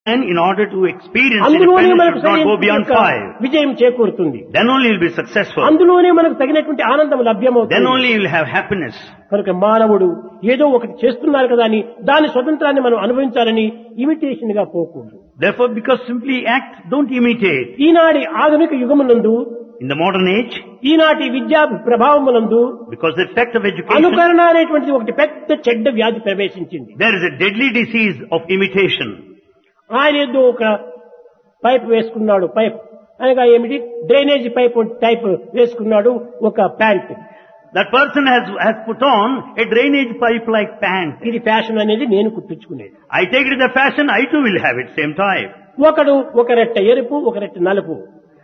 And in order to experience అందులోనే independence, మనకు should not go సరైన beyond యొక్క five. విజయం చేకూరుతుంది Then only you'll be successful. అందులోనే మనకు తగినటువంటి ఆనందం Then లభ్యమవుతుంది only you'll have happiness. కనుక మానవుడు ఏదో ఒకటి చేస్తున్నారు కదా అని దాని స్వతంత్రాన్ని మనం అనుభవించాలని ఇమిటేషన్ గా పోకూడదు Therefore, because simply act, don't imitate. ఈనాటి ఆధునిక యుగమునందు In the modern age, ఈనాటి విద్యా ప్రభావమునందు because the effect of education, అనుకరణ అనేటువంటిది ఒకటి పెద్ద చెడ్డ వ్యాధి ప్రవేశించింది there is a deadly disease of imitation. ఆయన ఏదో ఒక పైప్ వేసుకున్నాడు పైప్ అనగా ఏమిటి డ్రైనేజ్ పైప్ టైప్ వేసుకున్నాడు ఒక pant That person has, has put on a drainage pipe like pant. ఇది ఫ్యాషన్ అనేది నేను కుట్టించుకునేది I take it as a fashion, I too will have it, same type. ఒకడు ఒక రెట్ట ఎరుపు ఒక రెట్ట నలుపు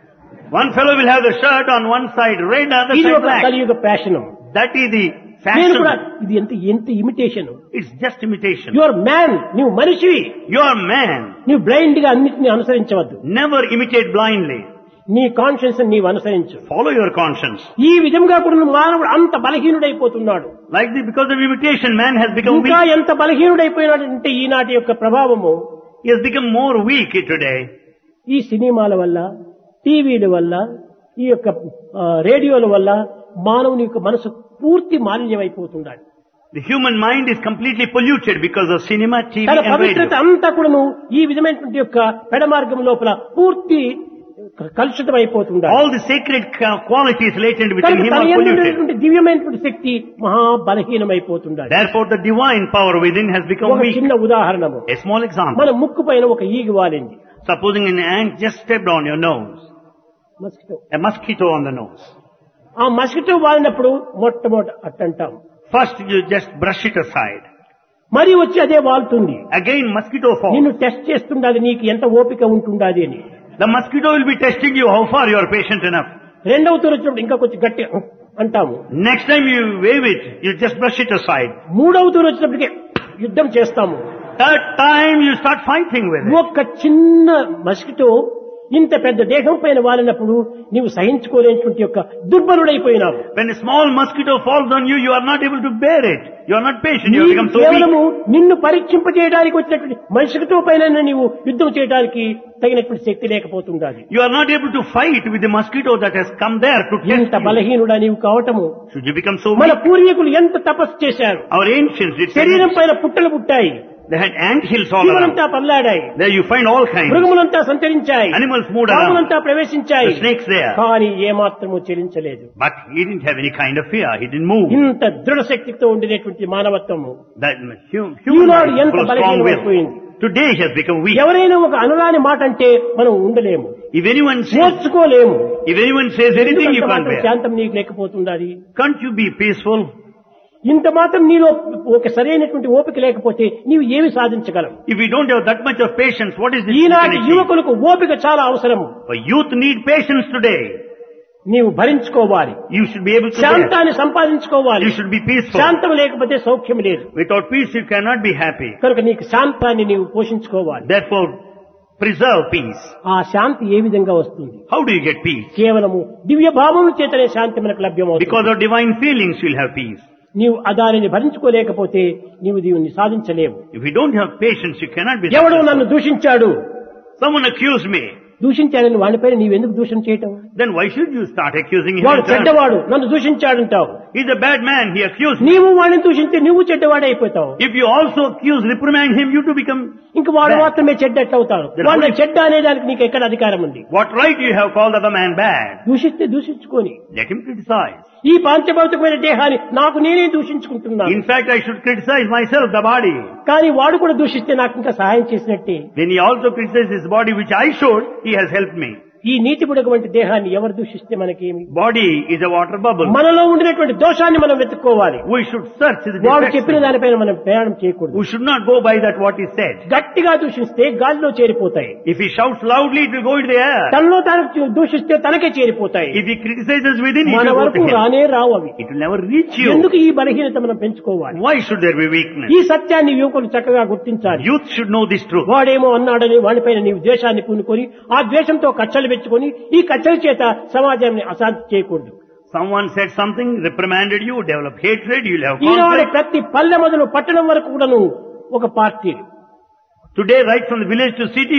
One fellow will have the shirt on one side red, other ఇది side ఒక black. కలియుగ ఫ్యాషన్ That is the నేను కూడా fashion. ఇది ఎంత ఎంత imitation It's just imitation. Your man నువ్వు మనిషివి You are man. నువ్వు బ్లైండ్ గా అన్నిటిని అనుసరించవద్దు Never imitate blindly. నీ కాన్షియన్స్ నీవు అనుసరించు Follow your conscience. ఈ విధంగా కూడా మానవుడు అంత బలహీనుడైపోతున్నాడు Like the, because of imitation, man has become ఇంకా weak. ఎంత బలహీనుడైపోయినాడంటే ఈనాటి యొక్క ప్రభావము He has become more weak today. ఈ సినిమాల వల్ల టీవీల వల్ల ఈ యొక్క ఆ, రేడియోల వల్ల మానవుని యొక్క మనసు పూర్తి మాలిన్యమైపోతున్నాడు The human mind is completely polluted because of cinema, TV తన and పవిత్రత radio. అంతా కూడాను ఈ విధమైనటువంటి యొక్క పెడమార్గం లోపల పూర్తి కలుషితమైపోతున్నాడు All the sacred ca- qualities latent within కనుక him తన are యందు polluted. ఉన్నటువంటి దివ్యమైనటువంటి శక్తి మహా బలహీనమైపోతున్నాడు Therefore, the divine power within has become ఒక weak. చిన్న ఉదాహరణము A small example. మన ముక్కు పైన ఒక ఈగి వాలింది Supposing an ant just stepped on your nose, mosquito a mosquito on the nose. ఆ మస్కిటో వాలినప్పుడు మొట్టమొదట అట్టంటాం First, you just brush it aside. మరి వచ్చి అదే వాలుతుంది Again, mosquito falls. నిన్ను టెస్ట్ చేస్తుండాలి నీకు ఎంత ఓపిక ఉంటుండాలి అని The mosquito will be testing you how far you are patient enough. రెండవ తూరు వచ్చినప్పుడు ఇంకా కొంచెం గట్టి అంటాము Next time you wave it, you just brush it aside. మూడవ తూరు వచ్చినప్పటికే యుద్ధం చేస్తాము Third time you start fighting with it. ఒక్క చిన్న మస్కిటో ఇంత పెద్ద దేహం పైన వాలినప్పుడు నీవు సహించుకోలేనటువంటి యొక్క దుర్బలుడైపోయినావు When a small mosquito falls on you, you are not able to bear it. You are not patient. You have నీవు become so weak. కేవలము నిన్ను పరీక్షింపజేయడానికి వచ్చినటువంటి మనిషితో పైన నీవు యుద్ధం చేయడానికి తగినటువంటి శక్తి లేకపోతుండాలి You are not able to fight with the mosquito that has come there to test ఎంత you. బలహీనుడా నీవు కావటము Should you become so మన weak? పూర్వీకులు ఎంత తపస్సు చేశారు Our ancients did శరీరం say పైన పుట్టలు పుట్టాయి they had ant hills all around. జీవులంతా పల్లాడాయి There you find all kinds. మృగములంతా సంచరించాయి Animals moved around. పాములంతా ప్రవేశించాయి The snakes there. కానీ ఏమాత్రము చెలించలేదు But he didn't have any kind of fear. He didn't move. ఇంత దృఢ శక్తితో ఉండేటువంటి మానవత్వము That hu- human Eenadu mind is ఎంత full of strong will. బలహీనమైపోయింది. Today he has become weak. ఎవరైనా ఒక అనురాని మాట అంటే మనం ఉండలేము If anyone says, నేర్చుకోలేము if anyone says anything, you ఎందుకంత can't మాత్రం bear. శాంతం నీకు లేకపోతుండాలి Can't you be peaceful? ఇంత మాత్రం నీలో ఒక సరైనటువంటి ఓపిక లేకపోతే నీవు ఏమి సాధించగలవు If you don't have that much of patience, what is this? you ఈనాటి can achieve? యువకులకు ఓపిక చాలా అవసరము For youth need patience today. నీవు భరించుకోవాలి You should be able to bear. శాంతాన్ని సంపాదించుకోవాలి You should be peaceful. శాంతం లేకపోతే సౌఖ్యం లేదు Without peace, you cannot be happy. కనుక నీకు శాంతాన్ని నీవు పోషించుకోవాలి Therefore, preserve peace. ఆ శాంతి ఏ విధంగా వస్తుంది How do you get peace? కేవలము దివ్య భావము చేతనే శాంతి మనకు లభ్యమవుతుంది Because of divine feelings, you'll have peace. నీవు ఆ దానిని భరించుకోలేకపోతే నీవు దీన్ని సాధించలేవు If you don't have patience, you cannot be ఎవడో successful. నన్ను దూషించాడు Someone accused me. దూషించాడని వాడిపైన నీవెందుకు దూషణ చేయటం Then why should you start accusing him? వాడు in turn? చెడ్డవాడు నన్ను దూషించాడంటావు He's a bad man. He accused me. నీవు వాడిని దూషించి నువ్వు చెడ్డవాడే అయిపోతావు If you also accuse, reprimand him, you to become. ఇంక వాడు Bad. మాత్రమే చెడ్డట్టవుతాడు Then వాళ్ళ only- చెడ్డ అనేదానికి నీకు ఎక్కడ అధికారం ఉంది What right do you have called the other man bad? దూషిస్తే దూషించుకొని Let him criticize. ఈ పాంచభౌతికమైన దేహాన్ని నాకు నేనే దూషించుకుంటున్నాను In fact, I should criticize myself, the body. కానీ వాడు కూడా దూషిస్తే నాకు ఇంకా సహాయం చేసినట్టే When he also criticizes his body, which I should, he has helped me. ఈ నీతి వంటి దేహాన్ని ఎవరు దూషిస్తే మనకేమి Body is a water bubble. మనలో ఉండినటువంటి దోషాన్ని మనం వెతుక్కోవాలి We should search the వాడు defects. చెప్పిన దానిపైన మనం ప్రయాణం చేయకూడదు We should not go by that what is said. గట్టిగా దూషిస్తే గాలిలో చేరిపోతాయి If he shouts loudly, it will go into the air. తనలో తాను దూషిస్తే తనకే చేరిపోతాయి If he criticizes within, it మన will go వరకు to him. రానే రావు అవి It will never reach you. ఎందుకు ఈ బలహీనత మనం పెంచుకోవాలి Why should there be weakness? ఈ సత్యాన్ని యువకులు చక్కగా గుర్తించాలి Youth should know this truth. వాడేమో అన్నాడని వాడిపైన నీవు ద్వేషాన్ని పూనుకొని ఆ ద్వేషంతో కచ్చలు పెంచుకొని ఈ కచ్చల చేత సమాజాన్ని అశాంతి చేయకూడదు Someone said something, reprimanded you, develop hatred, you'll have Eenadu conflict. ప్రతి పల్లె మొదలు పట్టణం వరకు కూడాను ఒక party Today, right from the village to city,